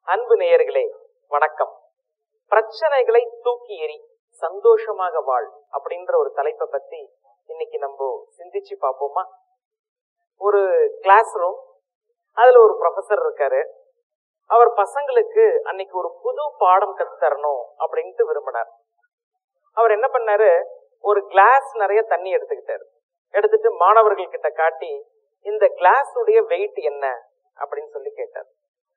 அன்பு நேயர்களே வணக்கம் பிரச்சனைகளை தூக்கி எறி சந்தோஷமாக வாழ் அப்படின்ற ஒரு தலைப்பை பத்தி இன்னைக்கு நம்ம சிந்திச்சு பார்ப்போமா ஒரு கிளாஸ் ரூம் அதுல ஒரு ப்ரொஃபசர் இருக்காரு அவர் பசங்களுக்கு அன்னைக்கு ஒரு புது பாடம் கத்து தரணும் அப்படின்ட்டு விரும்பினார் அவர் என்ன பண்ணாரு ஒரு கிளாஸ் நிறைய தண்ணி எடுத்துக்கிட்டாரு எடுத்துட்டு மாணவர்கள் கிட்ட காட்டி இந்த கிளாஸ் உடைய வெயிட் என்ன அப்படின்னு சொல்லி கேட்டார்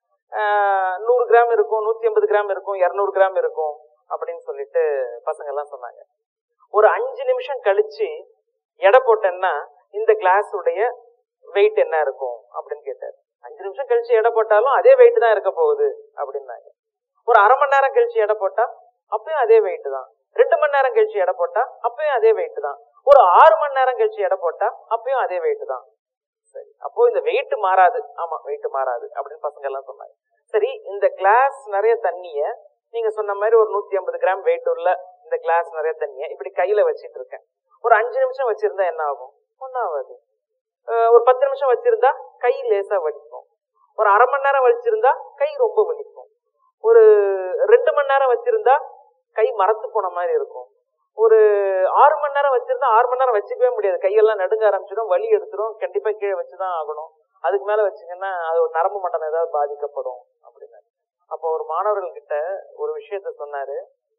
ஆஹ் நூறு கிராம் இருக்கும் நூத்தி ஐம்பது கிராம் இருக்கும் இருநூறு கிராம் இருக்கும் அப்படின்னு சொல்லிட்டு பசங்க எல்லாம் சொன்னாங்க ஒரு அஞ்சு நிமிஷம் கழிச்சு எடை போட்டேன்னா இந்த கிளாஸ் உடைய வெயிட் என்ன இருக்கும் அப்படின்னு கேட்டார் அஞ்சு நிமிஷம் கழிச்சு எடை போட்டாலும் அதே வெயிட் தான் இருக்க போகுது அப்படின்னாங்க ஒரு அரை மணி நேரம் கழிச்சு எடை போட்டா அப்பயும் அதே வெயிட் தான் ரெண்டு மணி நேரம் கழிச்சு எடை போட்டா அப்பயும் அதே வெயிட் தான் ஒரு ஆறு மணி நேரம் கழிச்சு எடை போட்டா அப்பயும் அதே வெயிட் தான் சரி அப்போ இந்த வெயிட் மாறாது ஆமா வெயிட் மாறாது அப்படின்னு பசங்க எல்லாம் சொன்னாங்க சரி இந்த கிளாஸ் நிறைய தண்ணிய நீங்க சொன்ன மாதிரி ஒரு நூத்தி ஐம்பது கிராம் வெயிட் உள்ள இந்த கிளாஸ் நிறைய தண்ணிய இப்படி கையில வச்சிட்டு இருக்கேன் ஒரு அஞ்சு நிமிஷம் வச்சிருந்தா என்ன ஆகும் ஒன்னும் ஆகாது அஹ் ஒரு பத்து நிமிஷம் வச்சிருந்தா கை லேசா வலிக்கும் ஒரு அரை மணி நேரம் வச்சிருந்தா கை ரொம்ப வலிக்கும் ஒரு ரெண்டு மணி நேரம் வச்சிருந்தா கை மரத்து போன மாதிரி இருக்கும் ஒரு ஆறு மணி நேரம் வச்சிருந்தா ஆறு மணி நேரம் வச்சுக்கவே முடியாது கையெல்லாம் நடுங்க ஆரம்பிச்சிடும் வலி எடுத்துரும் கண்டிப்பா கீழே வச்சுதான் ஆகணும் அதுக்கு மேல வச்சீங்கன்னா அது ஒரு நரம்பு மண்டலம் ஏதாவது பாதிக்கப்படும் அப்படின்னு அப்போ ஒரு மாணவர்கள் கிட்ட ஒரு விஷயத்த சொன்னாரு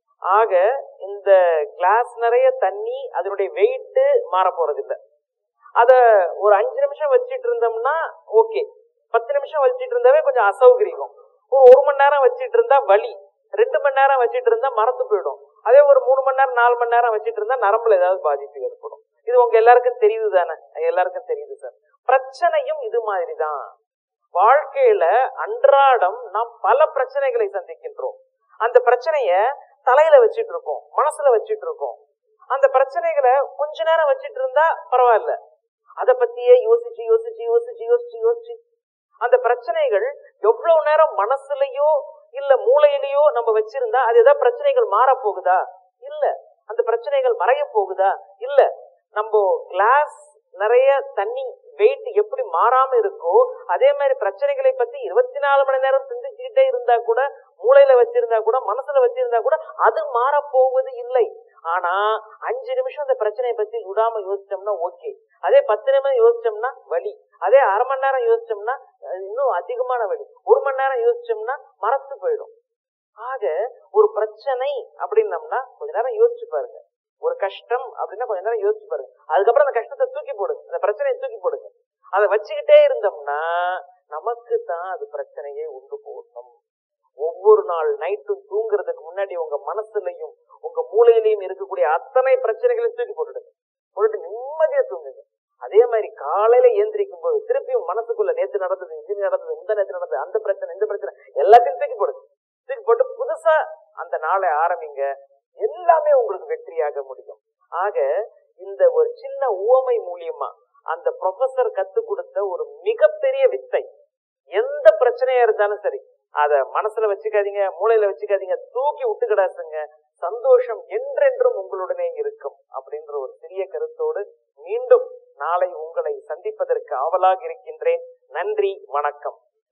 ஆக இந்த கிளாஸ் நிறைய தண்ணி அதனுடைய வெயிட் மாற போறது இல்ல அத ஒரு அஞ்சு நிமிஷம் வச்சிட்டு இருந்தோம்னா ஓகே பத்து நிமிஷம் வச்சிட்டு இருந்தாவே கொஞ்சம் அசௌகரியம் ஒரு ஒரு மணி நேரம் வச்சிட்டு இருந்தா வலி ரெண்டு மணி நேரம் வச்சிட்டு இருந்தா மறந்து போயிடும் அதே ஒரு மூணு மணி நேரம் நாலு மணி நேரம் வச்சிட்டு இருந்தா நரம்புல ஏதாவது பாதிப்பு ஏற்படும் இது உங்க எல்லாருக்கும் தெரியுது தானே எல்லாருக்கும் தெரியுது சார் பிரச்சனையும் இது மாதிரிதான் வாழ்க்கையில அன்றாடம் நாம் பல பிரச்சனைகளை சந்திக்கின்றோம் அந்த பிரச்சனைய தலையில வச்சிட்டு இருக்கோம் மனசுல வச்சிட்டு இருக்கோம் அந்த பிரச்சனைகளை கொஞ்ச நேரம் வச்சிட்டு இருந்தா பரவாயில்ல அத பத்தியே யோசிச்சு யோசிச்சு யோசிச்சு யோசிச்சு யோசிச்சு அந்த பிரச்சனைகள் எவ்வளவு நேரம் மனசுலயோ இல்ல மூளையிலயோ நம்ம வச்சிருந்தா அது ஏதாவது பிரச்சனைகள் மாற போகுதா இல்ல அந்த பிரச்சனைகள் மறைய போகுதா இல்ல நம்ம கிளாஸ் நிறைய தண்ணி வெயிட் எப்படி மாறாம இருக்கோ அதே மாதிரி பிரச்சனைகளை பத்தி இருபத்தி நாலு மணி நேரம் சிந்திச்சுக்கிட்டே இருந்தா கூட மூளையில வச்சிருந்தா கூட மனசுல வச்சிருந்தா கூட அது மாற போவது இல்லை ஆனா அஞ்சு நிமிஷம் அந்த பிரச்சனையை பத்தி விடாம யோசிச்சோம்னா ஓகே அதே பத்து நிமிஷம் யோசிச்சோம்னா வலி அதே அரை மணி நேரம் யோசிச்சோம்னா அது இன்னும் அதிகமான வலி ஒரு மணி நேரம் யோசிச்சோம்னா மறந்து போயிடும் ஆக ஒரு பிரச்சனை அப்படின்னம்னா கொஞ்ச நேரம் யோசிச்சு பாருங்க ஒரு கஷ்டம் அப்படின்னா கொஞ்ச நேரம் யோசிச்சு பாருங்க அதுக்கப்புறம் அந்த கஷ்டத்தை தூக்கி போடுங்க அந்த பிரச்சனையை தூக்கி போடுங்க அதை வச்சுக்கிட்டே இருந்தோம்னா நமக்கு தான் அது பிரச்சனையே உண்டு போகும் ஒவ்வொரு நாள் நைட்டும் தூங்குறதுக்கு முன்னாடி உங்க மனசுலயும் உங்க மூளையிலையும் இருக்கக்கூடிய அத்தனை பிரச்சனைகளையும் தூக்கி போட்டுடுங்க போட்டுட்டு நிம்மதியா தூங்குங்க அதே மாதிரி காலையில ஏந்திரிக்கும் போது திருப்பியும் மனசுக்குள்ள நேத்து நடந்தது இது நடந்தது இந்த நேத்து நடந்தது அந்த பிரச்சனை இந்த பிரச்சனை எல்லாத்தையும் தூக்கி போடுங்க தூக்கி போட்டு புதுசா அந்த நாளை ஆரம்பிங்க எல்லாமே உங்களுக்கு வெற்றியாக முடியும் ஆக இந்த ஒரு சின்ன உவமை மூலியமா அந்த ப்ரொஃபசர் கத்து கொடுத்த ஒரு மிகப்பெரிய வித்தை எந்த பிரச்சனையா இருந்தாலும் சரி அத மனசுல வச்சுக்காதீங்க மூளையில வச்சுக்காதீங்க தூக்கி விட்டுக்கிடாசுங்க சந்தோஷம் என்றென்றும் உங்களுடனே இருக்கும் அப்படின்ற ஒரு சிறிய கருத்தோடு மீண்டும் நாளை உங்களை சந்திப்பதற்கு ஆவலாக இருக்கின்றேன் நன்றி வணக்கம்